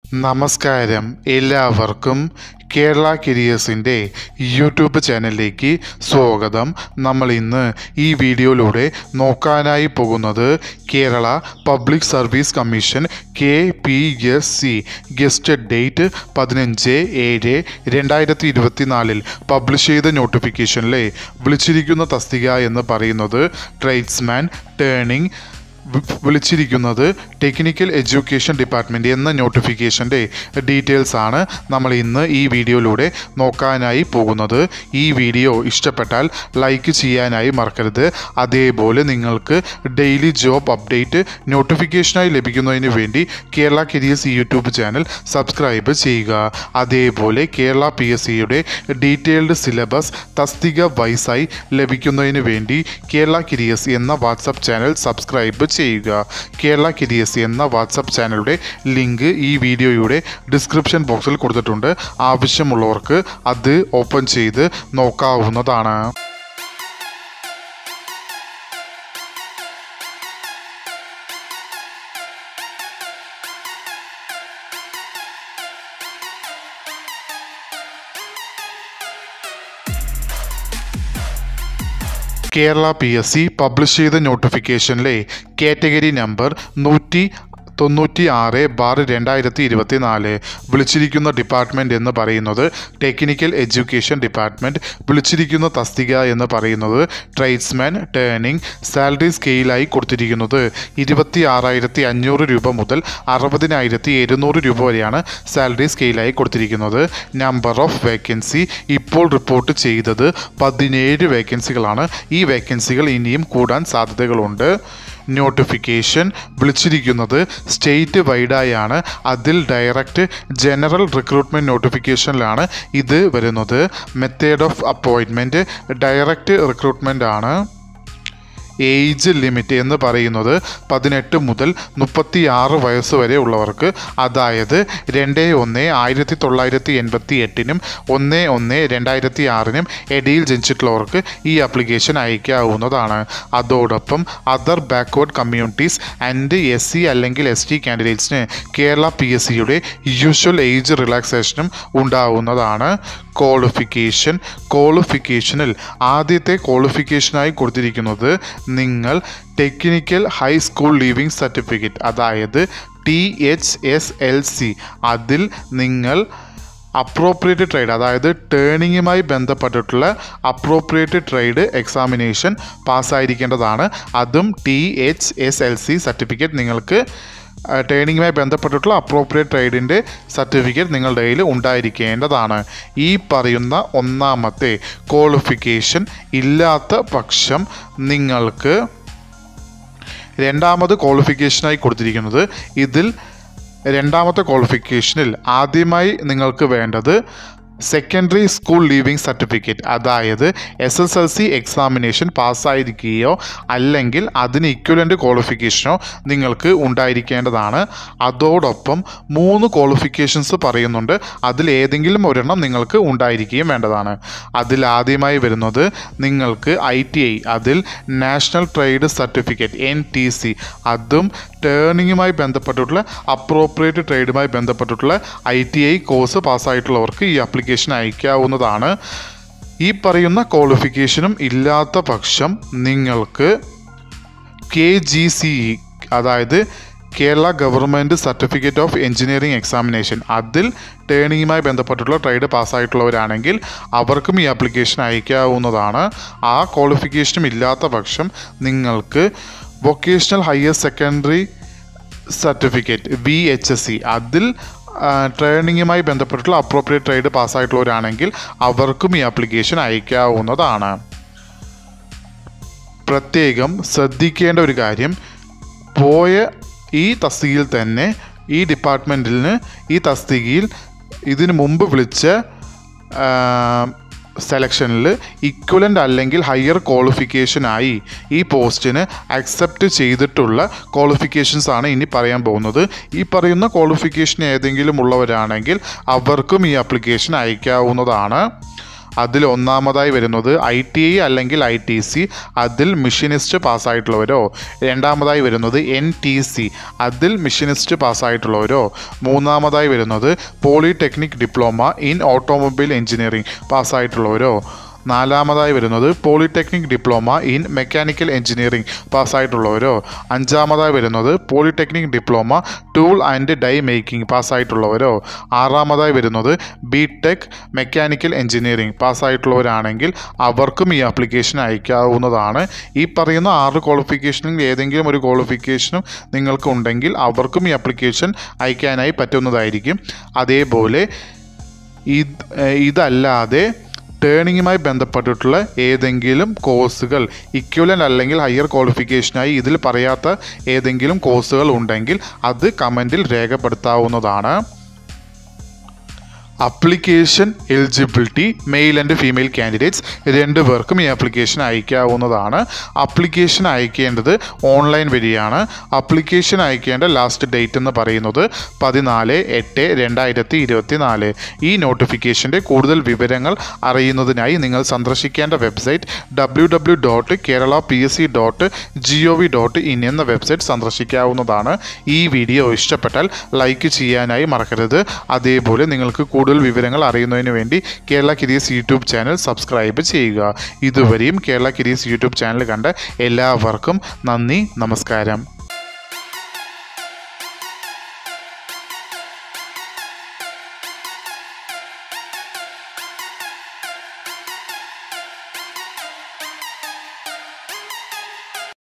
നമസ്കാരം എല്ലാവർക്കും കേരള കരിയേഴ്സിൻ്റെ യൂട്യൂബ് ചാനലിലേക്ക് സ്വാഗതം നമ്മൾ ഇന്ന് ഈ വീഡിയോയിലൂടെ നോക്കാനായി പോകുന്നത് Kerala public service commission K P S C gazetted date പതിനഞ്ച് ഏഴ് രണ്ടായിരത്തി ഇരുപത്തിനാലിൽ പബ്ലിഷ് ചെയ്ത നോട്ടിഫിക്കേഷനിലെ വിളിച്ചിരിക്കുന്ന തസ്തിക എന്ന് പറയുന്നത് ട്രേഡ്സ്മാൻ ടേണിംഗ് വി- വിളിച്ചിരിക്കുന്നത് ടെക്നിക്കൽ എഡ്യൂക്കേഷൻ ഡിപ്പാർട്ട്മെൻറ്റ് എന്ന നോട്ടിഫിക്കേഷൻ്റെ ഡീറ്റെയിൽസ് ആണ് നമ്മൾ ഇന്ന് ഈ വീഡിയോയിലൂടെ നോക്കാനായി പോകുന്നത് ഈ വീഡിയോ ഇഷ്ടപ്പെട്ടാൽ ലൈക്ക് ചെയ്യാനായി മറക്കരുത് അതേപോലെ നിങ്ങൾക്ക് ഡെയിലി ജോബ് അപ്ഡേറ്റ് നോട്ടിഫിക്കേഷനായി ലഭിക്കുന്നതിന് വേണ്ടി Kerala Careers YouTube channel subscribe ചെയ്യുക അതേപോലെ കേരള പി എസ് സിയുടെ ഡീറ്റെയിൽഡ് സിലബസ് തസ്തിക വൈസായി ലഭിക്കുന്നതിന് വേണ്ടി കേരള കരിയേഴ്സ് എന്ന വാട്സപ്പ് ചാനൽ സബ്സ്ക്രൈബ് ചെയ്യുക കേരള കരിയേഴ്സ് എന്ന വാട്സപ്പ് ചാനലുടെ ലിങ്ക് ഈ വീഡിയോയുടെ ഡിസ്ക്രിപ്ഷൻ ബോക്സിൽ കൊടുത്തിട്ടുണ്ട് ആവശ്യമുള്ളവർക്ക് അത് ഓപ്പൺ ചെയ്ത് നോക്കാവുന്നതാണ് Kerala P S C publish ചെയ്ത നോട്ടിഫിക്കേഷനിലെ കാറ്റഗറി നമ്പർ നൂറ്റി തൊണ്ണൂറ്റി ആറ് ബാർ രണ്ടായിരത്തി ഇരുപത്തി നാല് വിളിച്ചിരിക്കുന്ന ഡിപ്പാർട്ട്മെൻറ്റ് എന്ന് പറയുന്നത് ടെക്നിക്കൽ എഡ്യൂക്കേഷൻ ഡിപ്പാർട്ട്മെൻറ്റ് വിളിച്ചിരിക്കുന്ന തസ്തിക എന്ന് പറയുന്നത് ട്രേഡ്സ്മാൻ ടേണിംഗ് സാലറി സ്കെയിലായി കൊടുത്തിരിക്കുന്നത് ഇരുപത്തി ആറായിരത്തി അഞ്ഞൂറ് രൂപ മുതൽ അറുപതിനായിരത്തി എഴുന്നൂറ് രൂപ വരെയാണ് സാലറി സ്കെയിലായി കൊടുത്തിരിക്കുന്നത് നമ്പർ ഓഫ് വേക്കൻസി ഇപ്പോൾ റിപ്പോർട്ട് ചെയ്തത് പതിനേഴ് വേക്കൻസികളാണ് ഈ വേക്കൻസികൾ ഇനിയും കൂടാൻ സാധ്യതകളുണ്ട് നോട്ടിഫിക്കേഷൻ വിളിച്ചിരിക്കുന്നത് സ്റ്റേറ്റ് വൈഡായാണ് അതിൽ ഡയറക്റ്റ് ജനറൽ റിക്രൂട്ട്മെൻറ്റ് നോട്ടിഫിക്കേഷനിലാണ് ഇത് വരുന്നത് method of appointment direct recruitment ആണ് ഏജ് ലിമിറ്റ് എന്ന് പറയുന്നത് പതിനെട്ട് മുതൽ മുപ്പത്തി ആറ് വയസ്സ് വരെ ഉള്ളവർക്ക് അതായത് രണ്ട് ഒന്ന് ആയിരത്തി തൊള്ളായിരത്തി എൺപത്തി എട്ടിനും ഒന്ന് ഒന്ന് രണ്ടായിരത്തി ആറിനും ഇടയിൽ ജനിച്ചിട്ടുള്ളവർക്ക് ഈ ആപ്ലിക്കേഷൻ അയക്കാവുന്നതാണ് അതോടൊപ്പം other backward communities and S C അല്ലെങ്കിൽ എസ് ടി കാൻഡിഡേറ്റ്സിന് കേരള പി എസ് സിയുടെ യൂഷ്വൽ ഏജ് റിലാക്സേഷനും ഉണ്ടാവുന്നതാണ് ക്വാളിഫിക്കേഷൻ ക്വാളിഫിക്കേഷനിൽ ആദ്യത്തെ ക്വാളിഫിക്കേഷനായി കൊടുത്തിരിക്കുന്നത് നിങ്ങൾ ടെക്നിക്കൽ ഹൈസ്കൂൾ ലീവിംഗ് സർട്ടിഫിക്കറ്റ് അതായത് T H S L C അതിൽ നിങ്ങൾ അപ്രോപ്രിയേറ്റ് ട്രേഡ് അതായത് ടേണിങ്ങുമായി ബന്ധപ്പെട്ടിട്ടുള്ള അപ്രോപ്രിയേറ്റ് ട്രേഡ് എക്സാമിനേഷൻ പാസ്സായിരിക്കേണ്ടതാണ് അതും T H S L C certificate നിങ്ങൾക്ക് ട്രെയിനിങ്ങുമായി ബന്ധപ്പെട്ടിട്ടുള്ള അപ്രോപ്രിയേറ്റ് ട്രേഡിൻ്റെ സർട്ടിഫിക്കറ്റ് നിങ്ങളുടെ കയ്യിൽ ഉണ്ടായിരിക്കേണ്ടതാണ് ഈ പറയുന്ന ഒന്നാമത്തെ ക്വാളിഫിക്കേഷൻ ഇല്ലാത്ത പക്ഷം നിങ്ങൾക്ക് രണ്ടാമത് ക്വാളിഫിക്കേഷനായി കൊടുത്തിരിക്കുന്നത് ഇതിൽ രണ്ടാമത്തെ ക്വാളിഫിക്കേഷനിൽ ആദ്യമായി നിങ്ങൾക്ക് വേണ്ടത് സെക്കൻഡറി സ്കൂൾ ലീവിംഗ് സർട്ടിഫിക്കറ്റ് അതായത് S S L C examination പാസ്സായിരിക്കുകയോ അല്ലെങ്കിൽ അതിന് ഇക്വലൻ്റ് ക്വാളിഫിക്കേഷനോ നിങ്ങൾക്ക് ഉണ്ടായിരിക്കേണ്ടതാണ് അതോടൊപ്പം മൂന്ന് ക്വാളിഫിക്കേഷൻസ് പറയുന്നുണ്ട് അതിൽ ഏതെങ്കിലും ഒരെണ്ണം നിങ്ങൾക്ക് ഉണ്ടായിരിക്കുകയും വേണ്ടതാണ് അതിൽ ആദ്യമായി വരുന്നത് നിങ്ങൾക്ക് ഐ ടി ഐ അതിൽ national trade certificate N T C അതും ടേണിങ്ങുമായി ബന്ധപ്പെട്ടിട്ടുള്ള അപ്രോപ്രിയേറ്റ് ട്രേഡുമായി ബന്ധപ്പെട്ടിട്ടുള്ള ഐ ടി ഐ കോഴ്സ് പാസ്സായിട്ടുള്ളവർക്ക് ഈ ആപ്ലിക്കേഷൻ അയക്കാവുന്നതാണ് ഈ പറയുന്ന ക്വാളിഫിക്കേഷനും ഇല്ലാത്ത പക്ഷം നിങ്ങൾക്ക് കെ ജി സി ഇ അതായത് Kerala government certificate of engineering examination അതിൽ ടേണിങ്ങുമായി ബന്ധപ്പെട്ടിട്ടുള്ള ട്രേഡ് പാസ്സായിട്ടുള്ളവരാണെങ്കിൽ അവർക്കും ഈ ആപ്ലിക്കേഷൻ അയക്കാവുന്നതാണ് ആ ക്വാളിഫിക്കേഷനും ഇല്ലാത്ത പക്ഷം നിങ്ങൾക്ക് vocational higher secondary certificate V H S C അതിൽ ട്രെയിനിങ്ങുമായി ബന്ധപ്പെട്ടിട്ടുള്ള അപ്രോപ്രിയേറ്റ് ട്രേഡ് പാസ്സായിട്ടുള്ളവരാണെങ്കിൽ അവർക്കും ഈ ആപ്ലിക്കേഷൻ അയക്കാവുന്നതാണ് പ്രത്യേകം ശ്രദ്ധിക്കേണ്ട ഒരു കാര്യം പോയ ഈ തസ്തികയിൽ തന്നെ ഈ ഡിപ്പാർട്ട്മെൻറ്റിന് ഈ തസ്തികയിൽ ഇതിനു മുമ്പ് വിളിച്ച സെലക്ഷനിൽ ഇക്വലൻ്റ് അല്ലെങ്കിൽ ഹയർ ക്വാളിഫിക്കേഷനായി ഈ പോസ്റ്റിന് അക്സെപ്റ്റ് ചെയ്തിട്ടുള്ള ക്വാളിഫിക്കേഷൻസ് ആണ് ഇനി പറയാൻ പോകുന്നത് ഈ പറയുന്ന ക്വാളിഫിക്കേഷൻ ഏതെങ്കിലും ഉള്ളവരാണെങ്കിൽ അവർക്കും ഈ ആപ്ലിക്കേഷൻ അയക്കാവുന്നതാണ് അതിൽ ഒന്നാമതായി വരുന്നത് ഐ ടി ഐ അല്ലെങ്കിൽ ഐ ടി സി അതിൽ മിഷനിസ്റ്റ് പാസ്സായിട്ടുള്ളവരോ രണ്ടാമതായി വരുന്നത് എൻ ടി സി അതിൽ മിഷനിസ്റ്റ് പാസ്സായിട്ടുള്ളവരോ മൂന്നാമതായി വരുന്നത് polytechnic diploma in automobile engineering പാസ്സായിട്ടുള്ളവരോ നാലാമതായി വരുന്നത് polytechnic diploma in mechanical engineering പാസ്സായിട്ടുള്ളവരോ അഞ്ചാമതായി വരുന്നത് polytechnic diploma tool and die making പാസ്സായിട്ടുള്ളവരോ ആറാമതായി വരുന്നത് ബി ടെക് മെക്കാനിക്കൽ എഞ്ചിനീയറിംഗ് പാസ്സായിട്ടുള്ളവരാണെങ്കിൽ അവർക്കും ഈ ആപ്ലിക്കേഷൻ അയക്കാവുന്നതാണ് ഈ പറയുന്ന ആറ് ക്വാളിഫിക്കേഷനിൽ ഏതെങ്കിലും ഒരു ക്വാളിഫിക്കേഷനും നിങ്ങൾക്ക് ഉണ്ടെങ്കിൽ അവർക്കും ഈ ആപ്ലിക്കേഷൻ അയക്കാനായി പറ്റുന്നതായിരിക്കും അതേപോലെ ഇത് ഇതല്ലാതെ ടേണിങ്ങുമായി ബന്ധപ്പെട്ടിട്ടുള്ള ഏതെങ്കിലും കോഴ്സുകൾ ഇക്വലൻ്റ് അല്ലെങ്കിൽ ഹയർ ക്വാളിഫിക്കേഷനായി ഇതിൽ പറയാത്ത ഏതെങ്കിലും കോഴ്സുകൾ ഉണ്ടെങ്കിൽ അത് കമൻറ്റിൽ രേഖപ്പെടുത്താവുന്നതാണ് application eligibility male and female candidates രണ്ടു പേർക്കും ഈ ആപ്ലിക്കേഷൻ അയക്കാവുന്നതാണ് അപ്ലിക്കേഷൻ അയക്കേണ്ടത് ഓൺലൈൻ വഴിയാണ് അപ്ലിക്കേഷൻ അയക്കേണ്ട ലാസ്റ്റ് ഡേറ്റ് എന്ന് പറയുന്നത് പതിനാല് എട്ട് രണ്ടായിരത്തി ഇരുപത്തി നാല് ഈ നോട്ടിഫിക്കേഷൻ്റെ കൂടുതൽ വിവരങ്ങൾ അറിയുന്നതിനായി നിങ്ങൾ സന്ദർശിക്കേണ്ട website W W dot Kerala P S C dot G O V dot in എന്ന വെബ്സൈറ്റ് സന്ദർശിക്കാവുന്നതാണ് ഈ വീഡിയോ ഇഷ്ടപ്പെട്ടാൽ ലൈക്ക് ചെയ്യാനായി മറക്കരുത് അതേപോലെ നിങ്ങൾക്ക് കൂടുതൽ വിവരങ്ങൾ അറിയുന്നതിന് വേണ്ടി Kerala Careers YouTube channel subscribe ചെയ്യുക ഇതുവരെയും കേരള കിരീസ് യൂട്യൂബ് ചാനൽ കണ്ട എല്ലാവർക്കും നന്ദി നമസ്കാരം